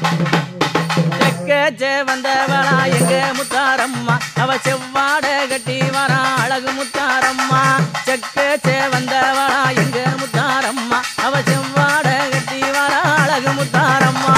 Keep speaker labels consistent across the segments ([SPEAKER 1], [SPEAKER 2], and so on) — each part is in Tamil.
[SPEAKER 1] செக்கச்சே வந்தவளா எங்க முத்தாரம்மா அவ செவ்வாட கட்டி வரா அழகு முத்தாரம்மா செக்கச்சே வந்தவளா எங்க முத்தாரம்மா அவ செவ்வாட கட்டி வரா அழகு முத்தாரம்மா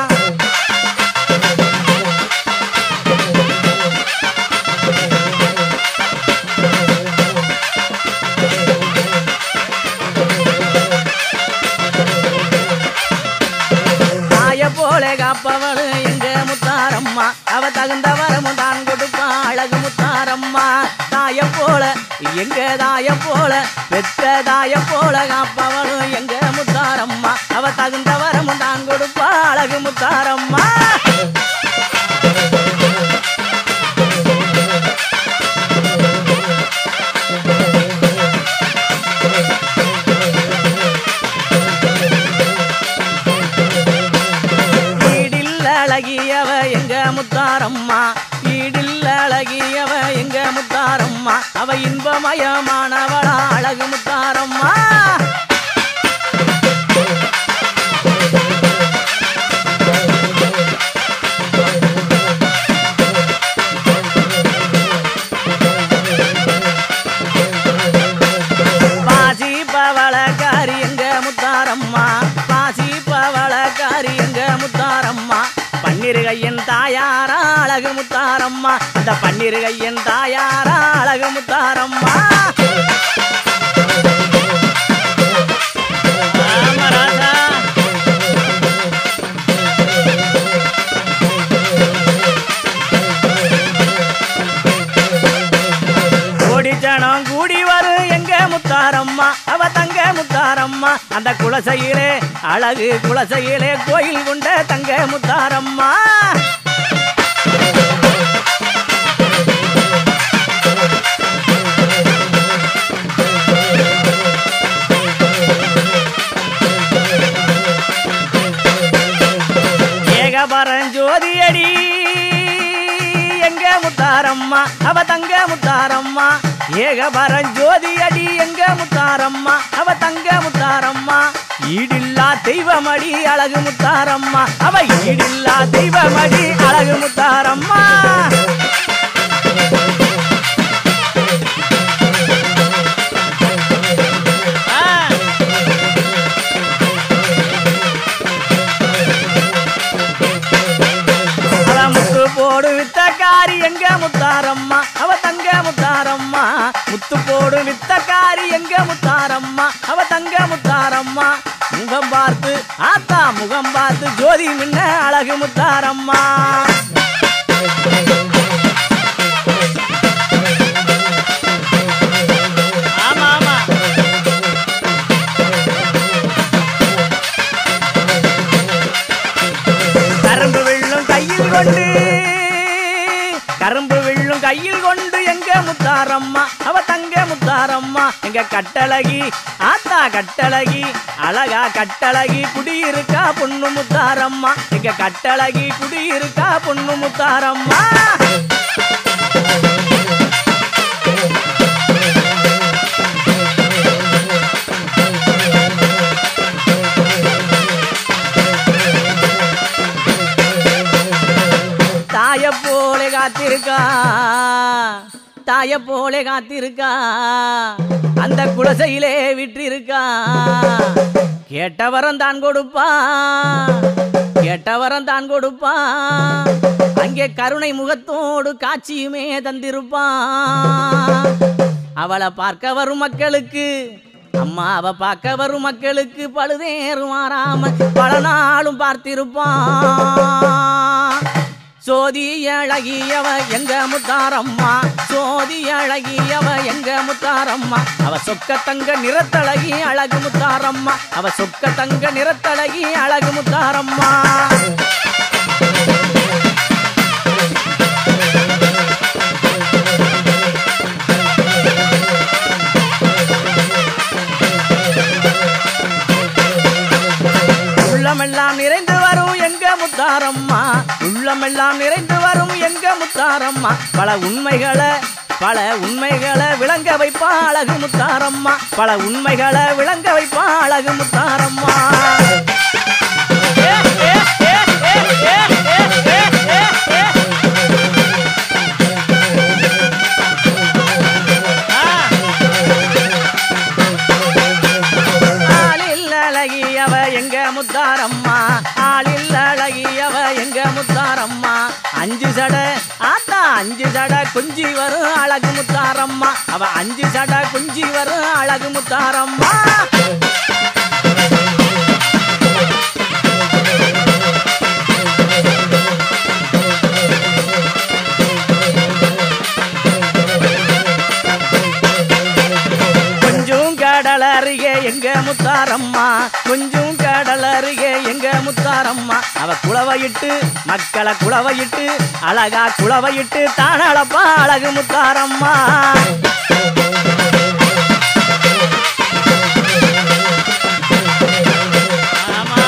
[SPEAKER 1] தாய போல காப்பவளு எங்க முத்தாரம்மா அவ தகுந்த வரமும் தான் கொடுப்பா அழகு முத்தாரம்மா தாய போல எங்க தாய போல பெத்த தாய போல காப்பவளு எங்க முத்தாரம்மா அவ தகுந்த வரமும் தான் கொடுப்பா அழகு முத்தாரம்மா ஈடில் அழகியவ எங்க முத்தாரம்மா ஈடில் அழகியவ எங்க முத்தாரம்மா அவ இன்பமயமானவளா அழகு முத்தாரம்மா பாசி பவளக்காரி எங்க முத்தாரம்மா பாசி பவளக்காரி எங்க முத்தாரம்மா பன்னிருகையன் தாயாரா அழகு முத்தாரம்மா அந்த பன்னிருகையன் தாயாரா அழகு முத்தாரம்மா ஆமா ராசா. ஓடிச்சனம் கூடி வரும் எங்க முத்தாரம்மா அவ தங்க முத்தாரம்மா அந்த குலசையிலே அழகு குலசையிலே கோயில் கொண்ட தங்க முத்தாரம்மா ஏகபரம் ஜோதியடி எங்க முத்தாரம்மா அவ தங்க முத்தாரம்மா ஏகபரம் ஜோதியடி எங்க முத்தாரம்மா அவ தங்க முத்தாரம்மா ஈடில்லா தெய்வமடி அழகு முத்தாரம்மா அவ ஈடில்லா தெய்வமடி அழகு முத்தாரம்மா ஆ அவ முத்து போடு வித்தக்காரி எங்க முத்தாரம்மா அவ தங்க முத்தாரம்மா முத்து போடு வித்தக்காரி எங்க முத்தாரம்மா அவ தங்க முத்தாரம்மா முகம் பார்த்து ஆத்தா முகம் பார்த்து ஜோதி மின்ன அழகு முத்தாரம்மா ஆமா ஆமா கரும்பு வெள்ளும் கையில் கொண்டு கரும்பு வெள்ளும் கையில் கொண்டு எங்க முத்தாரம்மா அவ தங்க முத்தாரம்மா எங்க கட்டழகி ஆத்தா கட்டழகி அழகா கட்டழகி குடியிருக்கா பொண்ணு முத்தாரம்மா எங்க கட்டழகி குடியிருக்கா பொண்ணு முத்தாரம்மா தாய போல காத்திருக்கா தாய போல காத்திருக்கா அந்த குலசையிலே விற்றிருக்கா கேட்டவரம் தான் கொடுப்பா கேட்டவரம் தான் கொடுப்பா அங்கே கருணை முகத்தோடு காட்சியுமே தந்திருப்பா அவளை பார்க்க வரும் மக்களுக்கு அம்மா அவ பார்க்க வரும் மக்களுக்கு பழுதேறும் மாறாம பல நாளும் பார்த்திருப்பான் சோதி அழகியவ எங்க முத்தாரம்மா சோதி அழகியவ எங்க முத்தாரம்மா அவ சொக்க தங்க நிறத்தழகி அழகு முத்தாரம்மா அவ சொக்க தங்க நிறத்தழகி அழகு முத்தாரம்மா உள்ளமெல்லாம் நிறைந்து வரும் எங்க முத்தாரம்மா உள்ளமெல்லாம் நிறைந்து வரும் எங்க முத்தாரம்மா பல உண்மைகளை பல உண்மைகளை விளங்க வைப்பா அழகு முத்தாரம்மா பல உண்மைகளை விளங்க வைப்பா அழகு முத்தாரம்மா ஏ, ஏ, ஏ, ஏ, ஏ. முத்தாரம்மா ஆளில் அழகியவ எங்க முத்தாரம்மா அஞ்சு சடை ஆத்தா அஞ்சு சடை குஞ்சி வரும் அழகு முத்தாரம்மா அவ அஞ்சு சடை குஞ்சி வரும் அழகு முத்தாரம்மா கொஞ்சம் கடல் அருகே எங்க முத்தாரம்மா கொஞ்சம் கடல் அருகே எங்க முத்தாரம்மா அவ குளவையிட்டு மக்களை குளவையிட்டு அழகா குளவையிட்டு தானளப்பா அழகு முத்தாரம்மா ஆமா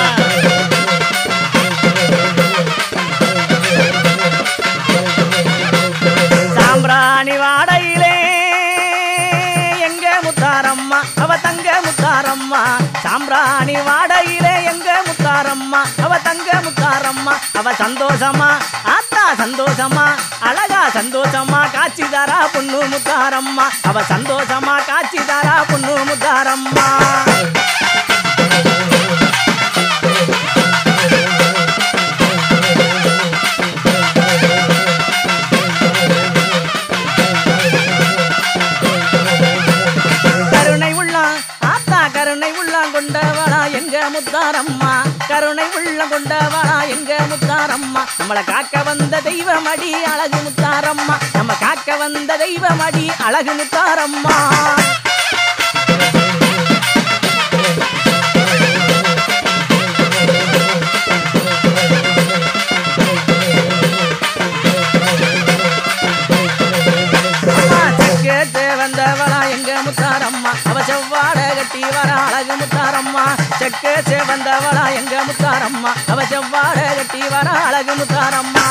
[SPEAKER 1] சாம்பிராணி வாடையிலே எங்க முத்தாரம்மா அவ தங்க முத்தாரம்மா சாம்பிராணி வாடையிலே எங்க முத்தாரம்மா அவ தங்க முத்தாரம்மா அவ சந்தோஷமா ஆத்தா சந்தோஷமா அழகா சந்தோஷமா காட்சி தாரா பொண்ணு முத்தாரம்மா அவ சந்தோஷமா காட்சி தாரா பொண்ணு முத்தாரம்மா கருணை உள்ளம் ஆத்தா கருணை உள்ளம் கொண்டவளா எங்க முத்தாரம்மா கருணை உள்ளம் கொண்டவளா எங்க முத்தாரம்மா நம்மளை காக்க வந்த தெய்வமடி அழகு முத்தாரம்மா நம்ம காக்க வந்த தெய்வமடி அழகு முத்தாரம்மா செக்கேத்து வந்தவளா எங்க முத்தாரம்மா அவ செவ்வாட கட்டி வர அழகு முத்தாரம்மா செக்கேத்து வந்தவளா எங்க முத்தாரம்மா அவ செவ்வாட கட்டி வர அழகு முத்தாரம்மா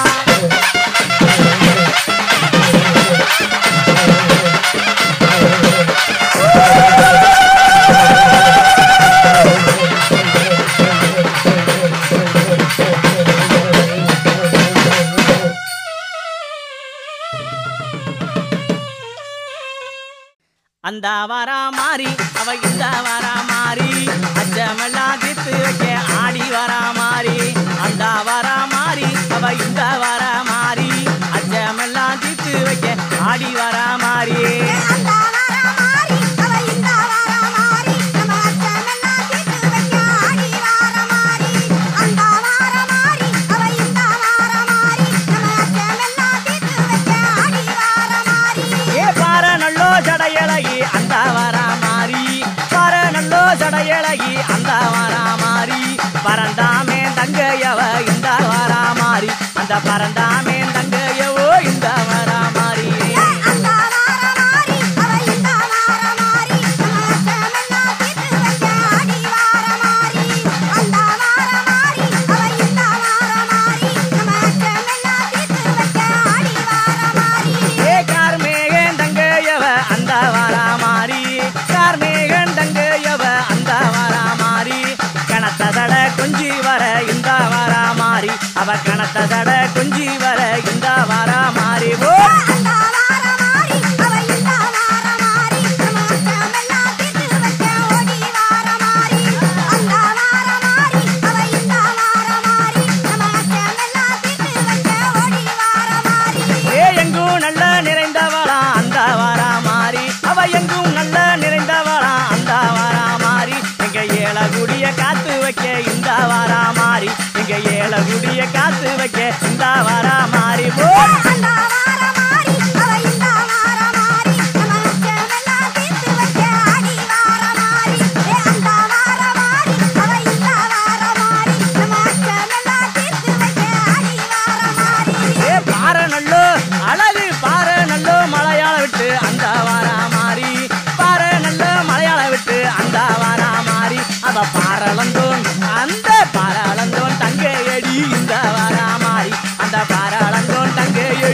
[SPEAKER 1] அந்த வரா மாறி அவ இந்த வரா மாறி அச்சமெல்லாம் தீர்த்து வைக்க ஆடி வரா மாறி அந்த வரா மாறி அவ இந்த வரா மாறி அச்சமெல்லாம் தீர்த்து வைக்க ஆடி வரா மாறி
[SPEAKER 2] அந்த வாரா மாறி அவ இந்த வாரா மாறி நம்ம அச்சமெல்லாம் தீர்த்து வைக்க ஆடி வாரா மாறி அந்த வாரா மாறி அவ இந்த வாரா மாறி நம்ம அச்சமெல்லாம் தீர்த்து வைக்க ஆடி வாரா மாறி
[SPEAKER 1] ஏ பார நல்லோ சடையழகி அந்த வரா மாறி பார நல்லோ சடையழகி அந்த வரா மாறி பரந்தாமே தங்கையவ இந்த வரா மாறி அந்த பரந்தாமே தங்கையவோ இந்த வரா மாறி
[SPEAKER 2] அந்த வாரா மாறி அவ இந்த வாரா மாறி நம்ம அச்சமெல்லாம் தீர்த்து வைக்க ஆடி வாரா மாறி அந்த வாரா மாறி அவ இந்த வாரா மாறி நம்ம அச்சமெல்லாம் தீர்த்து வைக்க ஆடி வாரா மாறி
[SPEAKER 1] ஏ கார்மேகன் தங்கையவ அந்த வரா மாறி கார்மேகன் தங்கையவ அந்த வரா மாறி கணத்த தட கொஞ்சி வர இந்த வரா மாறி அவ கணத்த தட கொஞ்சி வர இந்த வரா மாறி ஓ
[SPEAKER 2] அந்த வாரா மாறி அவ இந்த வாரா மாறி நம்ம அச்சமெல்லாம் தீர்த்து வைக்க ஓடி வாரா மாறி அந்த வாரா மாறி அவ இந்த வாரா மாறி நம்ம அச்சமெல்லாம் தீர்த்து வைக்க ஓடி வாரா மாறி
[SPEAKER 1] ஏ எங்கும் நல்ல நிறைந்தவளா அந்த வரா மாறி அவ எங்கும் நல்ல நிறைந்தவளா அந்த வரா மாறி எங்க ஏழகுடிய காத்து வைக்க இந்த வரா மாறி எங்க ஏழகுடிய காத்து வைக்க இந்த வரா மாறி போ
[SPEAKER 2] அந்த வாரா மாறி அவ இந்த வாரா மாறி நம்ம அச்சமெல்லாம் தீர்த்து வைக்க ஆடி வாரா மாறி ஏ அந்த வாரா மாறி அவ இந்த வாரா மாறி நம்ம அச்சமெல்லாம் தீர்த்து வைக்க ஆடி வாரா மாறி
[SPEAKER 1] ஏ பாற நல்லோ அழகு பாற நல்லோ மலையாள விட்டு அந்த வரா மாறி பாற நல்லோ மலையாள விட்டு அந்த வரா மாறி அவ பாரளந்தோன் அந்த பாரளந்தோன் தங்கையடி இந்த வரா மாறி அந்த பாரளந்தோன் தங்கையடி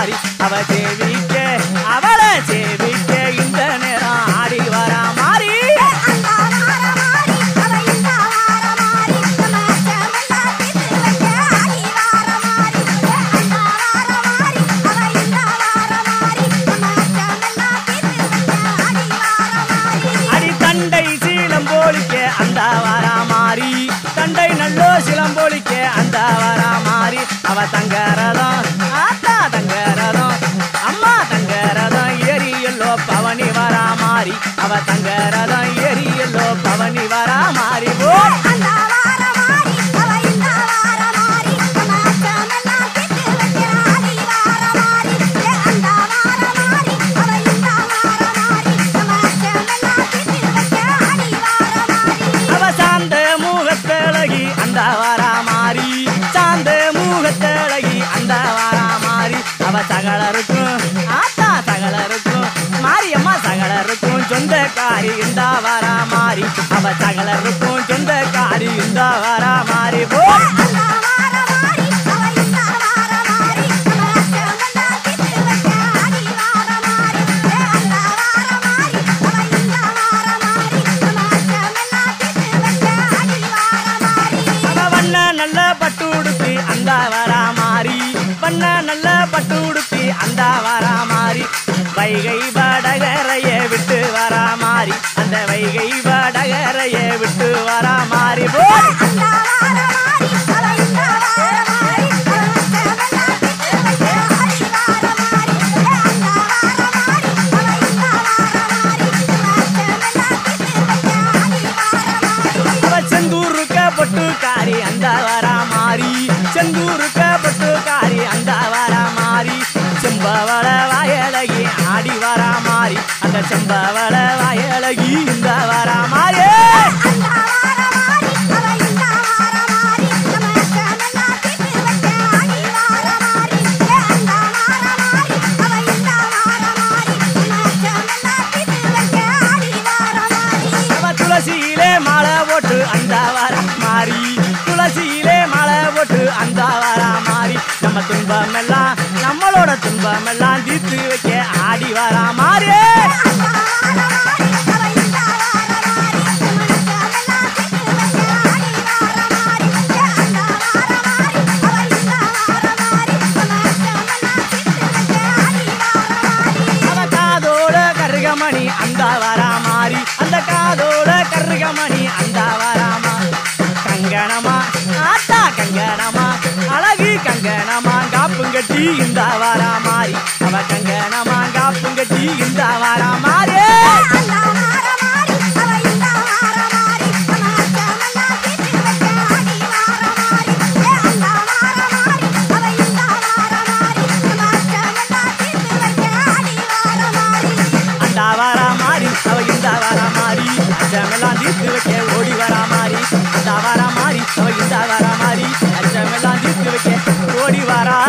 [SPEAKER 1] மாறி அவ சேவிக்க அவளை சேவிக்க இந்த நேரம் ஆடி வரா மாறி
[SPEAKER 2] அந்த வார மாறி அவ இந்த வார மாறி நம்ம அச்சமெல்லாம் தீர்த்து வைக்க ஆடி வார மாறி அந்த வார மாறி அவ இந்த வார மாறி நம்ம அச்சமெல்லாம் தீர்த்து வைக்க ஆடி வார மாறி
[SPEAKER 1] அடி தண்டை சீலம் போலிக்க அந்த வரா மாறி தண்டை நல்லோ சிலம் போலிக்க அந்த வரா மாறி அவ தங்கரதம் ஆத்தா தங்கரதம் அம்மா தங்கரதம் எரியல்லோ பவனி வரா மாறி அவ தங்கரதம் எரியல்லோ பவனி வரா மாறி ஓ
[SPEAKER 2] அந்த வார மாறி அவ இந்த வார மாறி நம்ம அச்சமெல்லாம் தீர்த்து வைக்க ஆடி வார மாறி அந்த வார மாறி அவ இந்த வார மாறி நம்ம அச்சமெல்லாம் தீர்த்து வைக்க ஆடி வார மாறி
[SPEAKER 1] அவ சாந்த மூகத்தழகி அந்த வரா மாறி சாந்த மூகத்தழகி அந்த வரா மாறி அவ சகலருக்கும் ஆத்தா சகலருக்கும் மாரியம்மா சகலருக்கும் சொந்தக்காரி இந்த வரா மாறி அவ சகலருக்கும் சொந்தக்காரி இந்த வரா மாறி போ
[SPEAKER 2] அந்த வார மாறி அவ இந்த வார மாறி நம்ம அச்சமெல்லாம் தீர்த்து வைக்க ஆடி வார மாறி அந்த வார மாறி அவ இந்த வார மாறி நம்ம அச்சமெல்லாம் தீர்த்து வைக்க ஆடி வார மாறி
[SPEAKER 1] அவ வண்ண நல்ல பட்டு உடுத்தி அந்த வரா மாறி வண்ண நல்ல பட்டு உடுத்தி அந்த வரா மாறி வைகை வடகரைய விட்டு வரா மாறி அந்த வைகை வடகரைய விட்டு வரா மாறி போ
[SPEAKER 2] அந்த வார மாறி அவ இந்த வார மாறி அவ அச்சமெல்லாம் தீர்த்து வைக்க ஆடி வார மாறி அந்த வார மாறி அவ இந்த வார மாறி நம்ம அச்சமெல்லாம் தீர்த்து வைக்க ஆடி வார மாறி
[SPEAKER 1] அவ செந்தூருக்க பொட்டுக்காரி அந்த வரா மாறி செந்தூருக்க பொட்டுக்காரி அந்த வரா மாறி செம்பவள வாயழகி ஆடி வரா மாறி அந்த செம்பவள வாயழகி இந்த வரா மாறி
[SPEAKER 2] அந்த வார மாறி அவ இந்த வார மாறி நம்ம அச்சமெல்லாம் தீர்த்து வைக்க ஆடி வார மாறி அந்த வார மாறி அவ இந்த வார மாறி நம்ம அச்சமெல்லாம் தீர்த்து வைக்க ஆடி வார மாறி
[SPEAKER 1] அவ துளசியிலே மாலை போட்டு அந்த வர மாறி துளசியிலே மாலை போட்டு அந்த வர மாறி நம்ம துன்பம் எல்லாம் நம்மளோட துன்பம் எல்லாம் தீர்த்து வைக்க ஆடி வரா மாறி
[SPEAKER 2] அந்த வார மாறி அவ இந்த வார மாறி நம்ம அச்சமெல்லாம் தீர்த்து வைக்க ஆடி வார மாறி அந்த வார மாறி அவ இந்த வார மாறி நம்ம அச்சமெல்லாம் தீர்த்து வைக்க ஆடி வார மாறி
[SPEAKER 1] அவ காதோட கருகமணி அந்த வரா மாறி அந்த காதோட கருகமணி அந்த வரா மாறி கங்கணமா ஆத்தா கங்கணமா அழகு கங்கணமா காப்புங்கட்டி இந்த வரா மாறி அவ கங்கணமா காப்புங்கட்டி இந்த வரா மாறி
[SPEAKER 2] அந்த வார மாறி அவ இந்த வார மாறி நம்ம அச்சமெல்லாம் தீர்த்து வைக்க ஆடி வார மாறி அந்த வார மாறி அவ இந்த வார மாறி நம்ம அச்சமெல்லாம் தீர்த்து வைக்க ஆடி வார மாறி
[SPEAKER 1] அந்த வரா மாறி அவ இந்த வரா மாறி அச்சமெல்லாம் தீர்த்து வைக்க ஓடி வரா மாறி அந்த வரா மாறி அவ இந்த வரா மாறி அச்சமெல்லாம் தீர்த்து வைக்க ஓடி வரா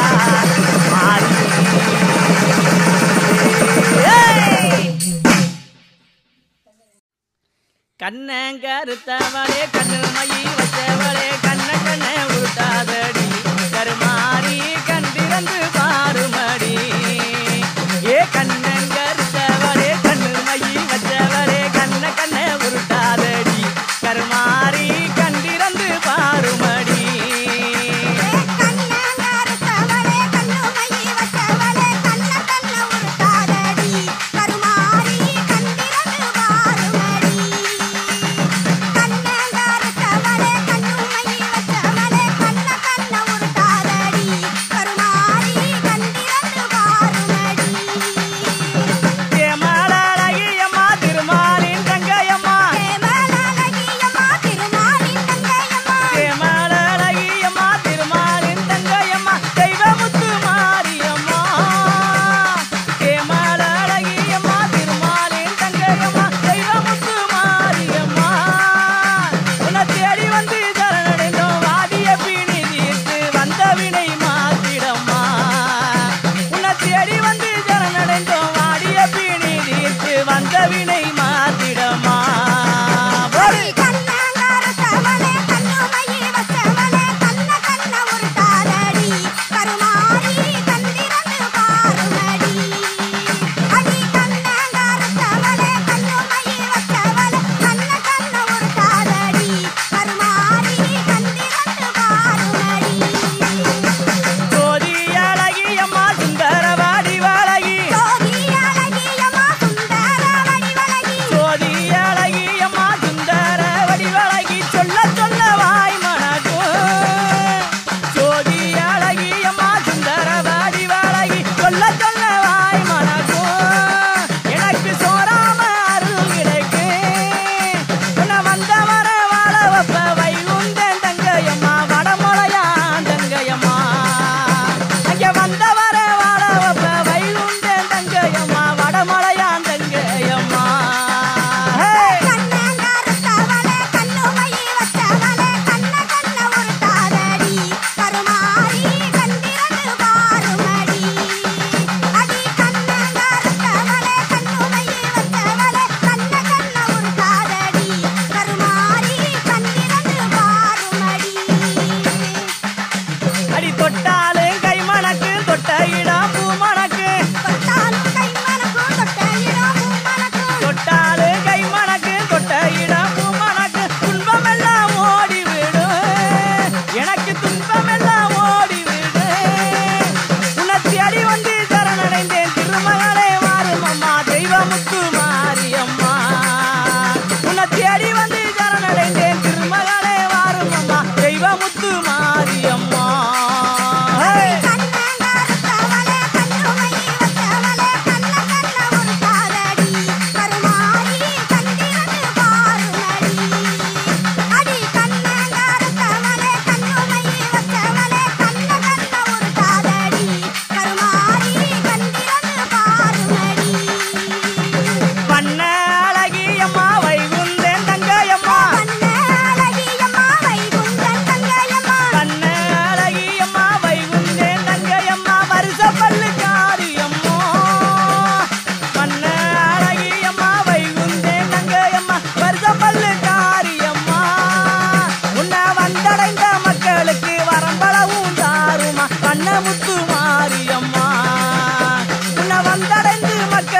[SPEAKER 1] மாறி ஏய்! கண்ணங்கருத்தவளே கண்ணு மயி வச்சவளே கண்ண கண்ண உருட்டாதடி கருமாறி கண்டிரந்து பாருமடி ஏ கண்ணங்கருத்தவளே கண்ணு மயி வச்சவளே கண்ண கண்ண உருட்டாதடி கருமாறி கண்டிரந்து பாருமடி
[SPEAKER 2] கண்ணங்கருத்தவளே கண்ணுமயி வச்சவளே கண்ண கண்ண உருட்டாதடி கருமாரி கண்டிரந்து பாருமடி கண்ணங்கருத்தவளே கண்ணுமயி வச்சவளே கண்ண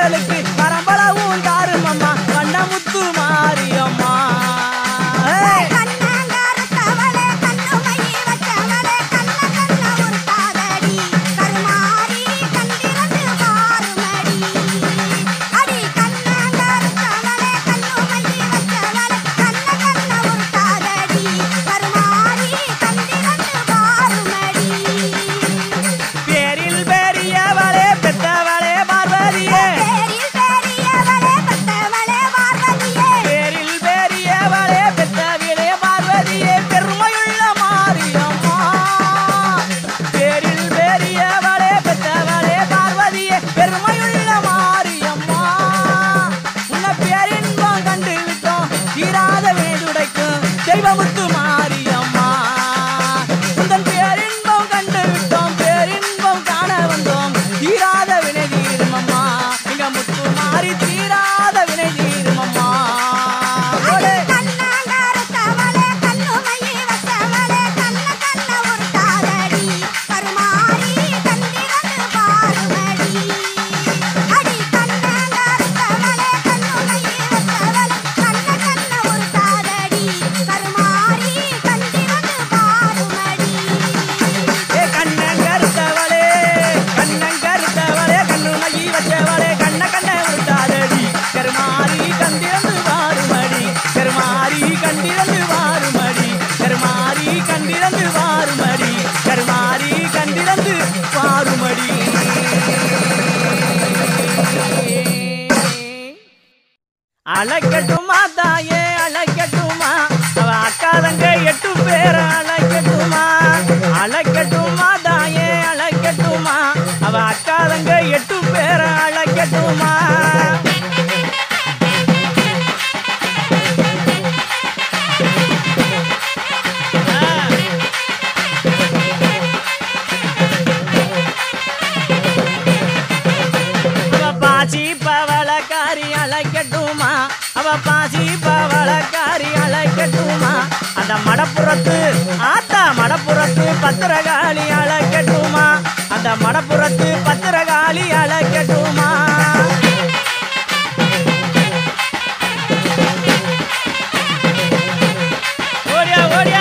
[SPEAKER 1] எங்களுக்கு வரம்பளவும் தாரும் அம்மா வண்ணமுத்து மாரியம்மா ஏய்!
[SPEAKER 2] கண்ணங்கருத்தவளே கண்ணுமையை வச்சவளே கண்ண கண்ண ஒரு காதடி கருமாரி கண்டிரண்டு பாருமடி அடி கண்ணங்கருத்தவளே கண்ணுமையை வச்சவளே கண்ண கண்ண ஒரு காதடி கருமாரி கண்டிரண்டு பாருமடி
[SPEAKER 1] பேரில் பெரியவளே பெத்தவளே பார்வதியே
[SPEAKER 2] பேரில் பெரியவளே பெத்தவளே பார்வதியே
[SPEAKER 1] பேரில் பெரியவளே பெத்தவிலே பார்வதியே பெருமையுள்ள மாரியம்மா பேரில் பெரியவளே பெத்தவளே பார்வதியே பெருமையுள்ள மாரியம்மா உன்னை பேரின்பம் கண்டு விட்டோம் தீராத வேதுடைக்கும் தெய்வமுத்து மாரியம்மா உந்தன் பேரின்பம் கண்டு விட்டோம் பேரின்பம் காண வந்தோம் தீராத வினை தீருமம்மா இங்க முத்து மாறி தீராத வினை தீருமம்மா ஓடு.
[SPEAKER 2] கண்ணங்கருத்தவளே கண்ணுமையை வச்சவளே கண்ண கண்ண ஒரு காதடி கருமாரி கண்டிரண்டு பாருமடி அடி கண்ணங்கருத்தவளே கண்ணுமையை வச்சவளே கண்ண கண்ண ஒரு காதடி கருமாரி கண்டிரண்டு பாருமடி
[SPEAKER 1] ஏ கண்ணங்கருத்தவளே கண்ணங்கருத்தவளே கண்ணுமையி வச்சவளே கண்ண கண்ண உருட்டாதடி கருமாரி கண்டிரந்து வாருமடி கருமாரி கண்டிரந்து வாருமடி கருமாரி கண்டிரந்து வாருமடி கருமாரி கண்டிரந்து வாருமடி அழைக்கட்டுமா தாயே அழைக்கட்டுமா அவ அக்காதங்க எட்டு பேர அழைக்கட்டுமா அழைக்கட்டுமா தாயே அழைக்கட்டுமா அவ அக்காதங்க எட்டு பேர அழைக்கட்டுமா அவ பாசி பவளக்காரி அழைக்கட்டுமா அவ பாசி பவளக்காரி அழைக்கட்டுமா அந்த மடப்புறத்து ஆத்தா மடப்புறத்து பத்திரகாளி அழைக்கட்டுமா அந்த மடப்புறத்து பத்திரகாளி அழைக்கட்டுமா ஓடியா ஓடியா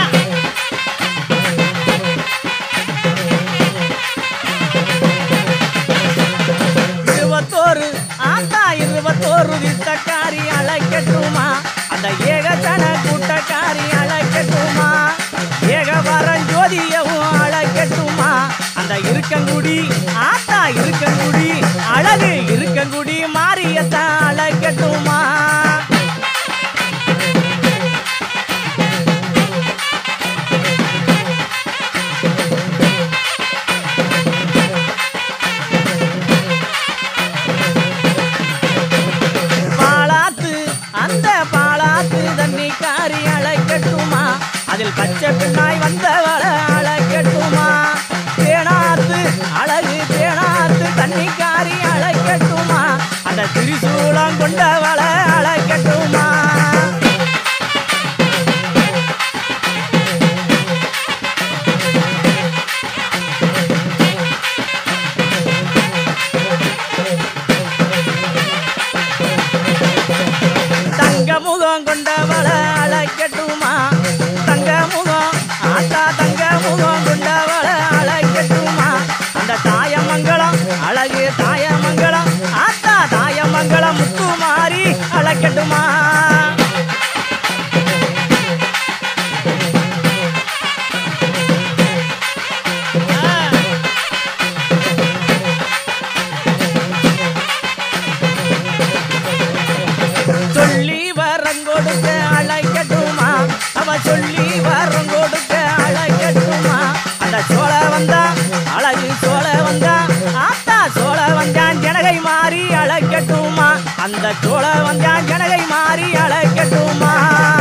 [SPEAKER 1] இருபத்தோரு ஆத்தா இருபத்தோரு வித்தக்காரி அழைக்கட்டுமா அந்த ஏகத்தன கூட்டக்காரி அழைக்கட்டுமா ஏகவரன் ஜோதியவும் அழைக்கட்டுமா அந்த இருக்கங்குடி ஆத்தா இருக்கங்குடி அழகு இருக்கங்குடி மாரியத்தான் அழைக்கட்டுமா பாலாத்து அந்த பாலாத்து தண்ணி காரி அழைக்கட்டுமா அதில் பச்சை பின்னாய் வந்தவள அழைக்கட்டுமா தேனாத்து அழகு தேனாத்து தண்ணி காரி அழைக்கட்டுமா அந்த திரிசூலம் கொண்டவள அழைக்கட்டுமா தங்க முகம் கொண்டவள அழைக்கட்டுமா தங்க முகம் ஆத்தா தங்க முகம் கொண்டவள அழைக்கட்டுமா அந்த தாயமங்கலம் அழகு தாயமங்கலம் ஆத்தா தாயமங்கலம் முத்துமாரி அழைக்கட்டுமா சொல்லி வரம் கொடுக்க அழைக்கட்டுமா அவ சொல்லி வரம் கொடுக்க அழைக்கட்டுமா அந்த சோழ வந்தா அழகு சோழ வந்தா ஆத்தா சோழ வந்தான் ஜனகை மாறி அழைக்கட்டுமா அந்த சோழ வந்தான் ஜனகை மாறி அழைக்கட்டுமா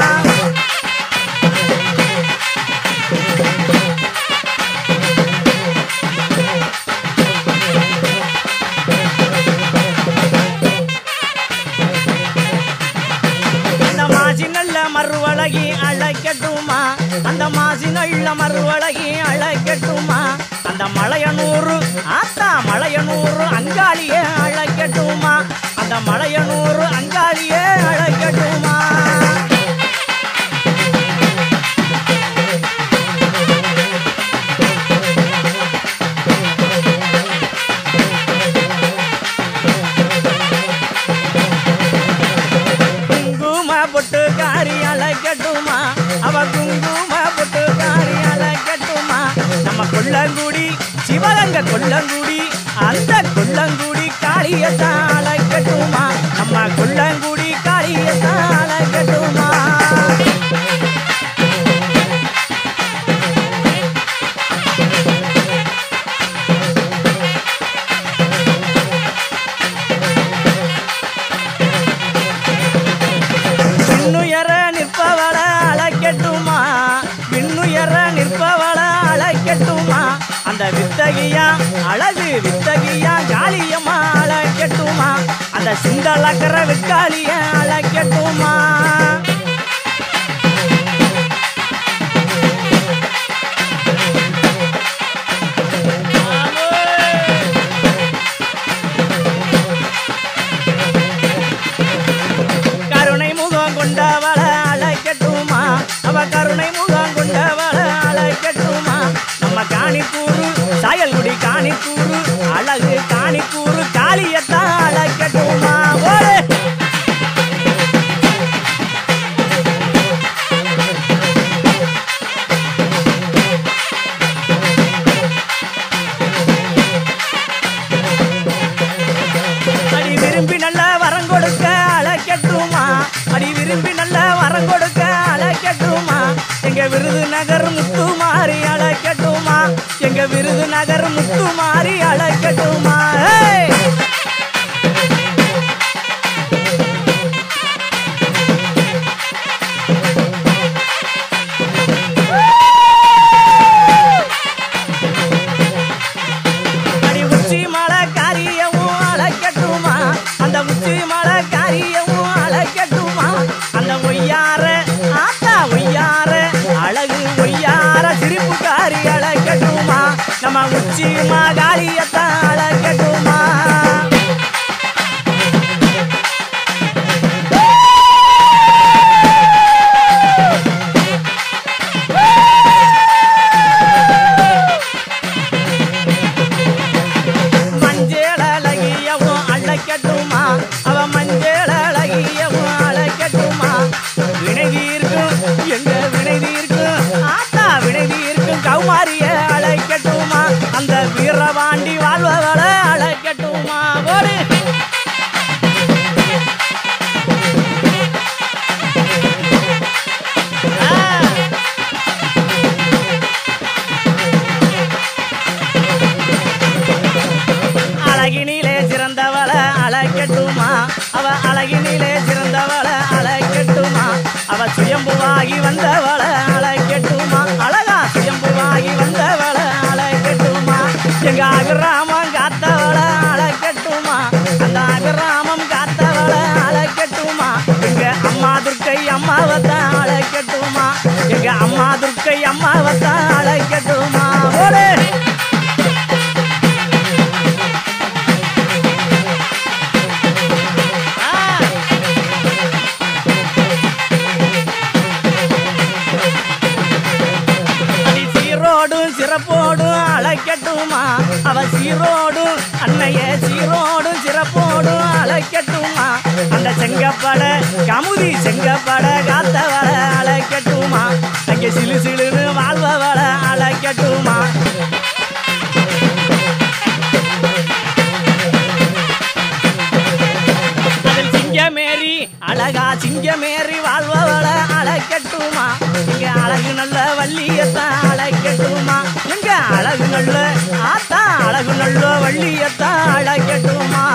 [SPEAKER 1] அந்த மாசி நல்ல மறுவழகி அழைக்கட்டுமா அந்த மாசி நல்ல மறுவழகி அழைக்கட்டுமா அந்த மலையனூறு ஆத்தா மலையனூறு அங்காளிய அழைக்கட்டுமா அழைக்கட்டுமா அவ குங்கும பொட்டுக்காரி அழைக்கட்டுமா நம்ம கொல்லங்குடி சிவகங்க கொல்லங்குடி அந்த கொல்லங்குடி காளியத்தான் அழைக்கட்டுமா நம்ம கொல்லங்குடி காளியத்தான் அழைக்கட்டுமா விண்ணுயர நிற்பவள அழைக்கட்டுமா விண்ணுயர நிற்பவள அழைக்கட்டுமா அந்த வித்தகியா அழகு வித்தகியா காளியம்மா அழைக்கட்டுமா அந்த சுண்டலக்கர விக்காளிய அழைக்கட்டுமா கருணை முகம் கொண்டவள அழைக்கட்டுமா அவ கருணை முகம் கொண்டவள அழைக்கட்டுமா நம்ம காணிக்கூறு சாயல்குடி காணிக்கூறு அழகு காணிக்கூறு காளியத்தான் அழைக்கட்டுமா ஓடு அடி விரும்பி நல்ல வரம் கொடுக்க அழைக்கட்டுமா அடி விரும்பி நல்ல வரம் கொடுக்க அழைக்கட்டுமா எங்க விருது நகர் முத்து மாறி அழைக்கட்டுமா எங்க விருது நகர் முத்து மாறி அழைக்கட்டுமா ஏய்! அடி உச்சி மலை காரியமும் அழைக்கட்டுமா அந்த உச்சி மலை காரியமும் அழைக்கட்டுமா அந்த ஒய்யார ஆத்தா ஒய்யார அழகு ஒய்யார சிரிப்புக்காரி அழைக்கட்டுமா நம்ம உச்சி மாகாளியத்தான் அழைக்கட்டுமா மஞ்சள் அழகியவும் அழைக்கட்டுமா அவ மஞ்சள் அழகியவும் அழைக்கட்டுமா வினைதி இருக்கும் எங்க வினைதி இருக்கும் ஆத்தா வினைதி இருக்கும் கௌமாரிய அழைக்கட்டுமா அந்த வீரபாண்டி வாழ்வவள அழைக்கட்டுமா ஓடு ஆ. அழகினிலே சிறந்தவள அழைக்கட்டுமா அவ அழகினிலே சிறந்தவள அழைக்கட்டுமா அவ சுயம்புவாகி வந்தவள அழைக்கட்டுமா அழகா சுயம்புவாகி வந்தவள அழைக்கட்டுமா எங்க அகிராமம் காத்தவள அழைக்கட்டுமா அந்த அகிராமம் காத்தவள அழைக்கட்டுமா எங்க அம்மா துர்க்கை அம்மாவத்தான் அழைக்கட்டுமா எங்க அம்மா துர்க்கை அம்மாவத்தான் அழைக்கட்டுமா ஓடு அடி சீரோடும் சிறப்போடும் அழைக்கட்டுமா அவ சீரோடும் அன்னைய சீரோடும் சிறப்போடும் அழைக்கட்டுமா அந்த செங்கப்பட கமுதி செங்கப்பட காத்தவள அழைக்கட்டுமா அங்கே சிலு சிலுன்னு வாழ்பவள அழைக்கட்டுமா அதில் சிங்கமேரி அழகா சிங்கமேரி வாழ்பவள அழைக்கட்டுமா இங்க அழகு நல்ல வள்ளியத்தான் அழைக்கட்டுமா எங்க அழகு நல்ல ஆத்தா அழகு நல்ல வள்ளியத்தான் அழைக்கட்டுமா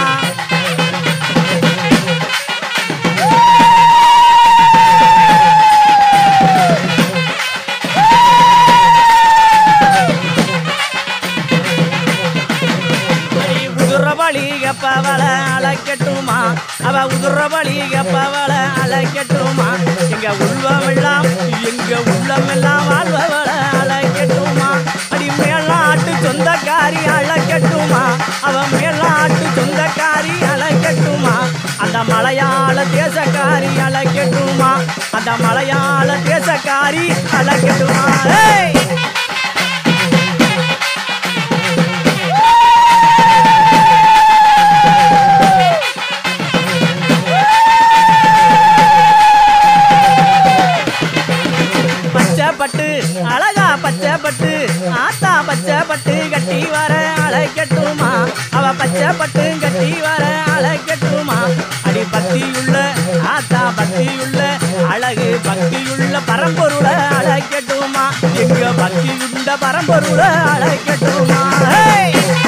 [SPEAKER 1] உதுரபலி கப்பவள அழைக்கட்டுமா அவ உதுரபலி கப்பவள அழைக்கட்டுமா எங்க உள்ளமெல்லாம் எங்க உள்ளமெல்லாம் வாழ்பவள அழைக்கட்டுமா அடி மேலாட்டு சொந்தக்காரி அழைக்கட்டுமா அவ மேலாட்டு சொந்தக்காரி அழைக்கட்டுமா அந்த மலையாள தேசக்காரி அழைக்கட்டுமா அந்த மலையாள தேசக்காரி அழைக்கட்டுமா ஏய் பச்சை பட்டு கட்டி வர அழைக்கட்டுமா அடி பக்தியுள்ள ஆத்தா பக்தியுள்ள அழகு பக்தியுள்ள பரம்பொருள அழைக்கட்டுமா எங்க பக்தியுண்ட பரம்பொருள அழைக்கட்டுமா ஹே!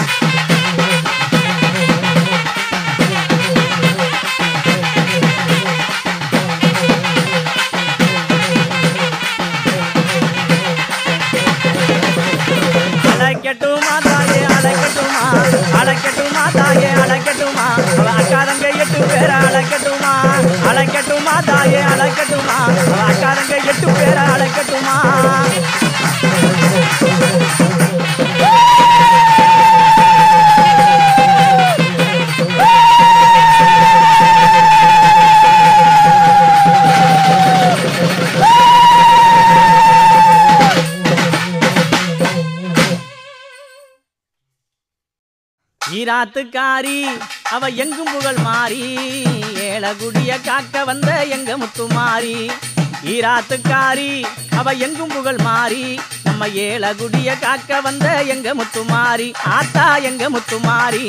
[SPEAKER 1] அழைக்கட்டுமா தாயே அழைக்கட்டுமா அழைக்கட்டுமா தாயே அழைக்கட்டுமா அவ அக்காரங்க எட்டு பேரை அழைக்கட்டுமா அழைக்கட்டுமா தாயே அழைக்கட்டுமா அவ அக்காரங்க எட்டு பேரை அழைக்கட்டுமா ஈராத்துக்காரி அவ எங்கும் புகழ் மாறி ஏழகுடிய காக்க வந்த எங்க முத்துமாரி ஈராத்துக்காரி அவ எங்கும் புகழ் மாறி நம்ம ஏழகுடிய காக்க வந்த எங்க முத்துமாரி ஆத்தா எங்க முத்துமாரி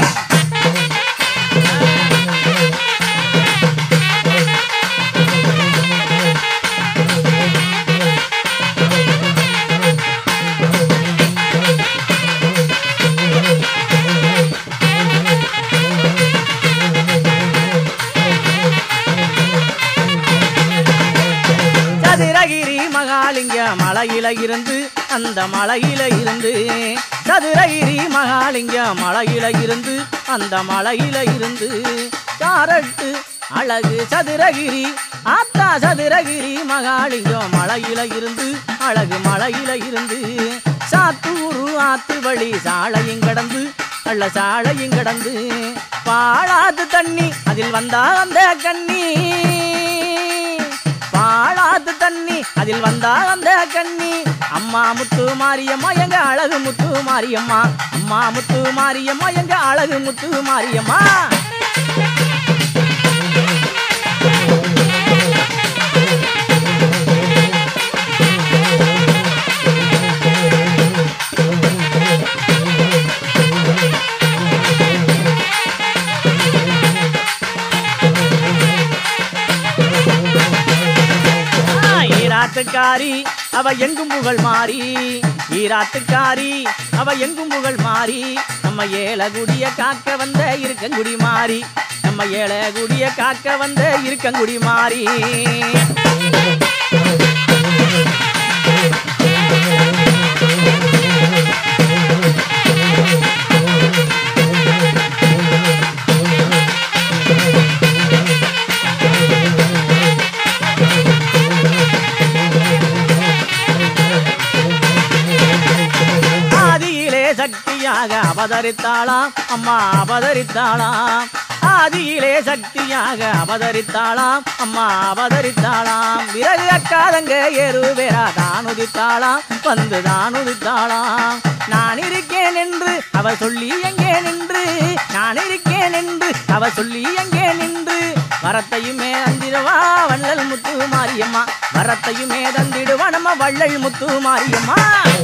[SPEAKER 1] சதுரகிரி மகாலிங்க மலையில இருந்து அந்த மலையில இருந்து சதுரகிரி மகாலிங்க மலையில இருந்து அந்த மலையில இருந்து காரட்டு அழகு சதுரகிரி ஆத்தா சதுரகிரி மகாலிங்கம் மலையில இருந்து அழகு மலையில இருந்து சாத்தூரு ஆத்து வழி சாலையும் கடந்து அள்ள சாலையும் கடந்து பாழாத்து தண்ணி அதில் வந்தா அந்த கண்ணி பாழாத்து தண்ணி அதில் வந்தா அந்த கண்ணி அம்மா முத்து மாரியம்மா எங்க அழகு முத்து மாரியம்மா அம்மா முத்து மாரியம்மா எங்க அழகு முத்து மாரியம்மா ஆ, ஈராத்துக்காரி அவ எங்கும் புகழ் மாறி ஈராத்துக்காரி அவ எங்கும் புகழ் மாறி நம்ம ஏழகுடிய காக்க வந்த இருக்கங்குடி மாறி நம்ம ஏழகுடிய காக்க வந்த இருக்கங்குடி மாறி ஆதியிலே சக்தியாக அவதரித்தாளாம் அம்மா அவதரித்தாளாம் ஆதியிலே சக்தியாக அவதரித்தாளாம் அம்மா அவதரித்தாளாம் விறகு அக்காதங்க ஏறுவேரா தான் உதித்தாளாம் வந்து தான் உதித்தாளாம் நான் இருக்கேன் என்று அவ சொல்லி எங்கே நின்று நான் இருக்கேன் என்று அவ சொல்லி எங்கே நின்று வரத்தையுமே தந்திடுவா வள்ளல் முத்து மாரியம்மா வரத்தையுமே தந்திடுவா நம்ம வள்ளல் முத்து மாரியம்மா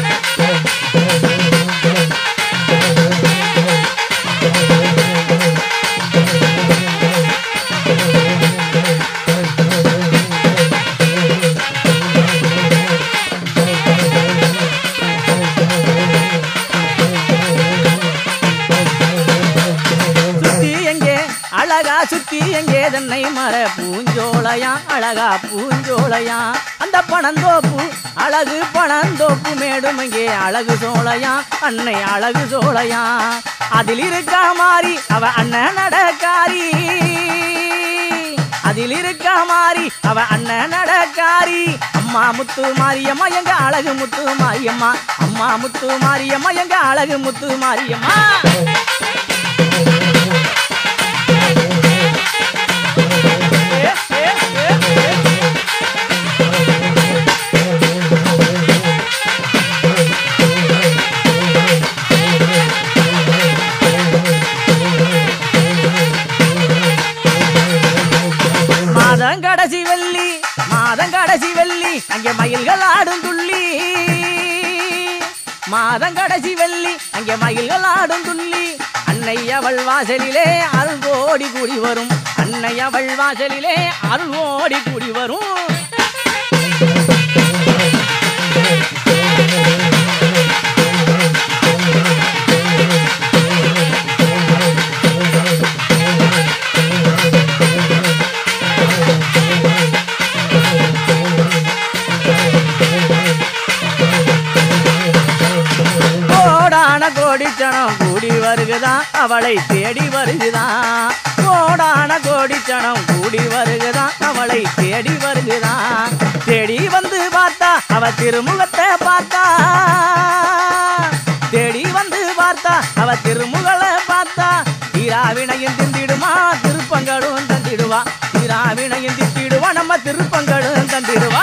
[SPEAKER 1] சுத்தி எங்கே அழகா சுத்தி எங்கே தன்னை மர பூஞ்சோலையா அழகா பூஞ்சோலையா அந்த பணந்தோப்பு அழகு பணந்தோப்பு மேடும் எங்கே அழகு சோலையா அன்னை அழகு சோலையா அதில் இருக்கா மாறி அவ அண்ணன் நடக்காரி அதில் இருக்கா மாறி அவ அண்ணன் நடக்காரி அம்மா முத்து மாரியம்மா எங்க அழகு முத்து மாரியம்மா அம்மா முத்து மாரியம்மா எங்க அழகு முத்து மாரியம்மா ஏ, ஏ, ஏ, ஏ. மாதம் கடைசி வெள்ளி மாதம் கடைசி வெள்ளி அங்கே மயில்கள் ஆடும் துள்ளி மாதம் கடைசி வெள்ளி அங்கே மயில்கள் ஆடும் துள்ளி அன்னை அன்னை அவள் வாசலிலே அருள் கோடி கூடி வரும் அன்னை அவள் வாசலிலே அருள் கோடி கூடி வரும் கோடான கோடிச்சனம் கூடி வருகுதான் அவளை தேடி வருகுதான் கோடான கோடிச்சனம் கூடி வருகுதான் அவளை தேடி வருகுதான் தேடி வந்து பார்த்தா அவ திருமுகத்தை பார்த்தா தேடி வந்து பார்த்தா அவ திருமுகளை பார்த்தா தீராவினையும் திந்திடுமா திருப்பங்களும் தந்திடுவா தீராவினையும் தித்திடுவா நம்ம திருப்பங்களும் தந்திடுவா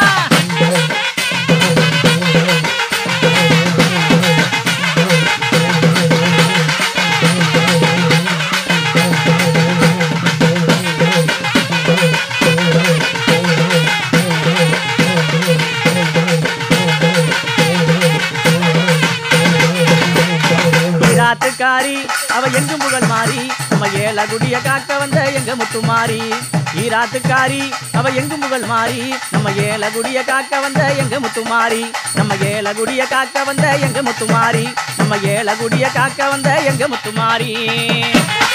[SPEAKER 1] ஈராத்துக்காரி அவ எங்கும் புகழ் மாறி நம்ம ஏலகுடிய காக்க வந்த எங்க முத்துமாரி ஈராத்துக்காரி அவ எங்கும் புகழ் மாறி நம்ம ஏலகுடிய காக்க வந்த எங்க முத்துமாரி நம்ம ஏலகுடிய காக்க வந்த எங்க முத்துமாரி நம்ம ஏலகுடிய காக்க வந்த எங்க முத்துமாரி